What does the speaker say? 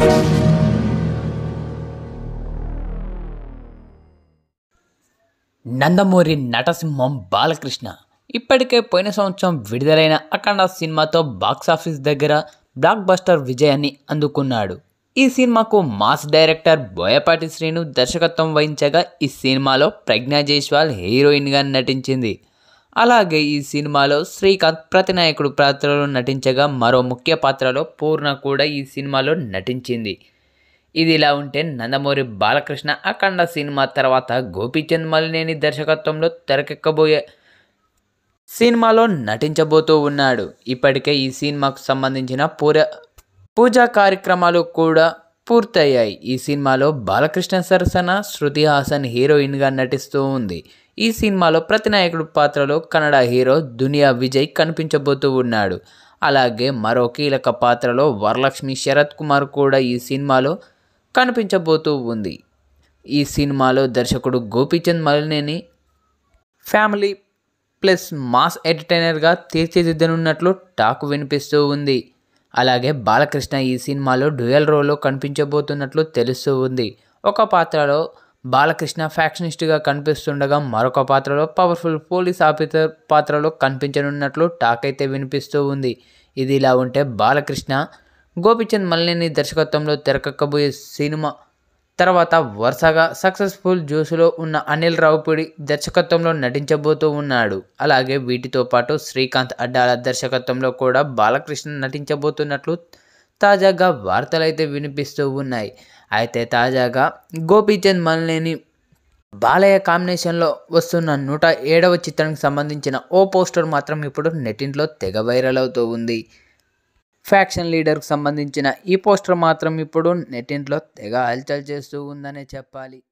నందమూరి నటసింహం బాలకృష్ణ ఇప్పటికే పోయిన సంవత్సరం విడుదలైన అఖండ సినిమాతో బాక్సాఫీస్ దగ్గర బ్లాక్ బస్టర్ విజయాన్ని అందుకున్నాడు ఈ సినిమాకు మాస్ డైరెక్టర్ బోయపాటి శ్రీను దర్శకత్వం వహించగా ఈ సినిమాలో ప్రజ్ఞా జైస్వాల్ హీరోయిన్గా నటించింది అలాగే ఈ సినిమాలో శ్రీకాంత్ ప్రతినాయకుడు పాత్రలో నటించగా మరో ముఖ్య పాత్రలో పూర్ణ కూడా ఈ సినిమాలో నటించింది ఇది ఇలా ఉంటే నందమూరి బాలకృష్ణ అఖండ సినిమా తర్వాత గోపీచంద్ మలినేని దర్శకత్వంలో తెరకెక్కబోయే సినిమాలో నటించబోతూ ఉన్నాడు ఇప్పటికే ఈ సినిమాకు సంబంధించిన పూర పూజా కార్యక్రమాలు కూడా పూర్తయ్యాయి ఈ సినిమాలో బాలకృష్ణ సరసన శృతి హాసన్ హీరోయిన్గా నటిస్తూ ఉంది ఈ సినిమాలో ప్రతినాయకుడు పాత్రలో కన్నడ హీరో దునియా విజయ్ కనిపించబోతూ ఉన్నాడు అలాగే మరో కీలక పాత్రలో వరలక్ష్మి శరత్ కుమార్ కూడా ఈ సినిమాలో కనిపించబోతూ ఉంది ఈ సినిమాలో దర్శకుడు Gopichand Malineni family plus mass ఎంటర్టైనర్గా తీర్చిదిద్దనున్నట్లు టాక్ వినిపిస్తూ ఉంది అలాగే బాలకృష్ణ ఈ సినిమాలో డ్యూయల్ రోల్లో కనిపించబోతున్నట్లు తెలుస్తూ ఉంది ఒక పాత్రలో బాలకృష్ణ ఫ్యాక్షనిస్ట్గా కనిపిస్తుండగా మరొక పాత్రలో పవర్ఫుల్ పోలీస్ ఆఫీసర్ పాత్రలో కనిపించనున్నట్లు టాక్ అయితే వినిపిస్తూ ఉంది ఇది ఇలా ఉంటే బాలకృష్ణ గోపిచంద్ మల్లేని దర్శకత్వంలో తెరకెక్కబోయే సినిమా తర్వాత వరుసగా సక్సెస్ఫుల్ జ్యూస్లో ఉన్న అనిల్ రావుపూడి దర్శకత్వంలో నటించబోతూ ఉన్నాడు అలాగే వీటితో పాటు శ్రీకాంత్ అడ్డాల దర్శకత్వంలో కూడా బాలకృష్ణ నటించబోతున్నట్లు తాజాగా వార్తలైతే వినిపిస్తూ ఉన్నాయి అయితే తాజాగా గోపీచంద్ మల్లేని బాలయ్య కాంబినేషన్లో వస్తున్న నూట ఏడవ చిత్రానికి సంబంధించిన ఓ పోస్టర్ మాత్రం ఇప్పుడు నెట్టింట్లో తెగ వైరల్ అవుతూ ఉంది ఫ్యాక్షన్ లీడర్కి సంబంధించిన ఈ పోస్టర్ మాత్రం ఇప్పుడు నెట్టింట్లో తెగ హల్చల్ చేస్తూ ఉందనే చెప్పాలి